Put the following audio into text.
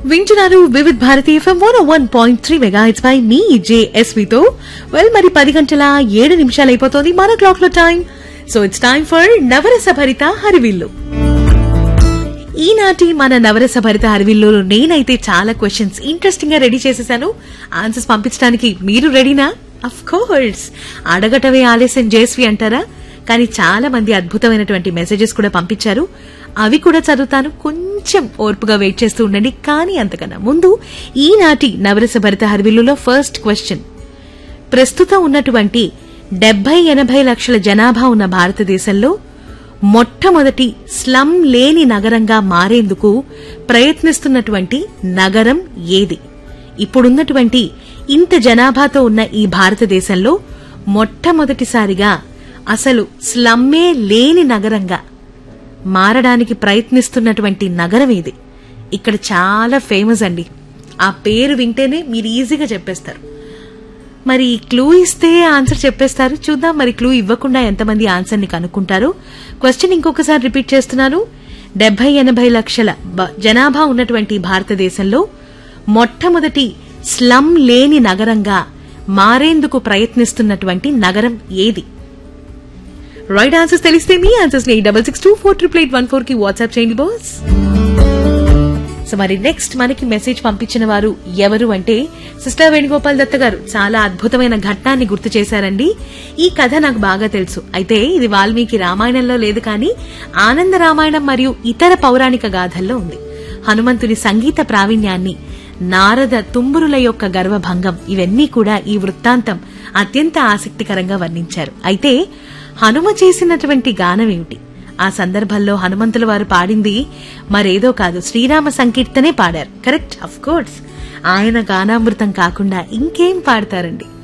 వింటున్నారు Vividh Bharati FM one one point three mega it's by మీ జేఎస్వితో వెల్ మరి పది గంటల ఏడు నిమిషాలు అయిపోతుంది మన క్లాక్ లో time so it's time for నవరస భరిత హరివిల్లు ఈనాటి మన నవరస భరిత హరివిల్లు నేనైతే చాలా క్వశ్చన్స్ ఇంట్రెస్టింగ్ గా రెడీ చేసేసాను ఆన్సర్స్ పంపించడానికి మీరు రెడీనా అఫ్ కోర్స్ అడగటమే ఆలస్యం జేస్వి అంటారా కానీ చాలా మంది అద్భుతమైనటువంటి మెసేజెస్ కూడా పంపించారు అవి కూడా చదువుతాను కొంచెం ఓర్పుగా వెయిట్ చేస్తూ ఉండండి కానీ అంతకన్నా ముందు ఈనాటి నవరస భరిత హరివిల్లులో ఫస్ట్ క్వశ్చన్ ప్రస్తుతం ఉన్నటువంటి డెబ్బై ఎనభై లక్షల జనాభా ఉన్న భారతదేశంలో మొట్టమొదటి స్లమ్ లేని నగరంగా మారేందుకు ప్రయత్నిస్తున్నటువంటి నగరం ఏది ఇప్పుడున్నటువంటి ఇంత జనాభాతో ఉన్న ఈ భారతదేశంలో మొట్టమొదటిసారిగా అసలు స్లమ్మే లేని నగరంగా మారడానికి ప్రయత్నిస్తున్నటువంటి నగరం ఇది ఇక్కడ చాలా ఫేమస్ అండి ఆ పేరు వింటేనే మీరు ఈజీగా చెప్పేస్తారు మరి క్లూ ఇస్తే ఆన్సర్ చెప్పేస్తారు చూద్దాం మరి క్లూ ఇవ్వకుండా ఎంతమంది ఆన్సర్ ని కనుక్కుంటారు క్వశ్చన్ ఇంకొకసారి రిపీట్ చేస్తున్నాను డెబ్బై ఎనభై లక్షల బ- జనాభా ఉన్నటువంటి భారతదేశంలో మొట్టమొదటి స్లమ్ లేని నగరంగా మారేందుకు ప్రయత్నిస్తున్నటువంటి నగరం ఏది రైట్ ఆన్సర్స్ తెలిస్తే మీ ఆన్సర్స్ ని double six two four triple eight one four కి వాట్సాప్ చేయండి బాస్ సో మరి నెక్స్ట్ మనకి మెసేజ్ పంపించిన వారు ఎవరు అంటే సిస్టర్ వేణుగోపాల్ దత్త గారు చాలా అద్భుతమైన ఘట్టాన్ని గుర్తు చేశారండి ఈ కథ నాకు బాగా తెలుసు అయితే ఇది వాల్మీకి రామాయణంలో లేదు కానీ ఆనంద రామాయణం మరియు ఇతర పౌరాణిక గాథల్లో ఉంది హనుమంతుని సంగీత ప్రావీణ్యాన్ని నారద తుంబురుల యొక్క గర్వభంగం ఇవన్నీ కూడా ఈ వృత్తాంతం అత్యంత ఆసక్తికరంగా వర్ణించారు అయితే హనుమ చేసినటువంటి గానం ఏమిటి ఆ సందర్భంలో హనుమంతుల వారు పాడింది మరేదో కాదు శ్రీరామ సంకీర్తనే పాడారు కరెక్ట్ అఫ్ కోర్స్ ఆయన గానామృతం కాకుండా ఇంకేం పాడతారండి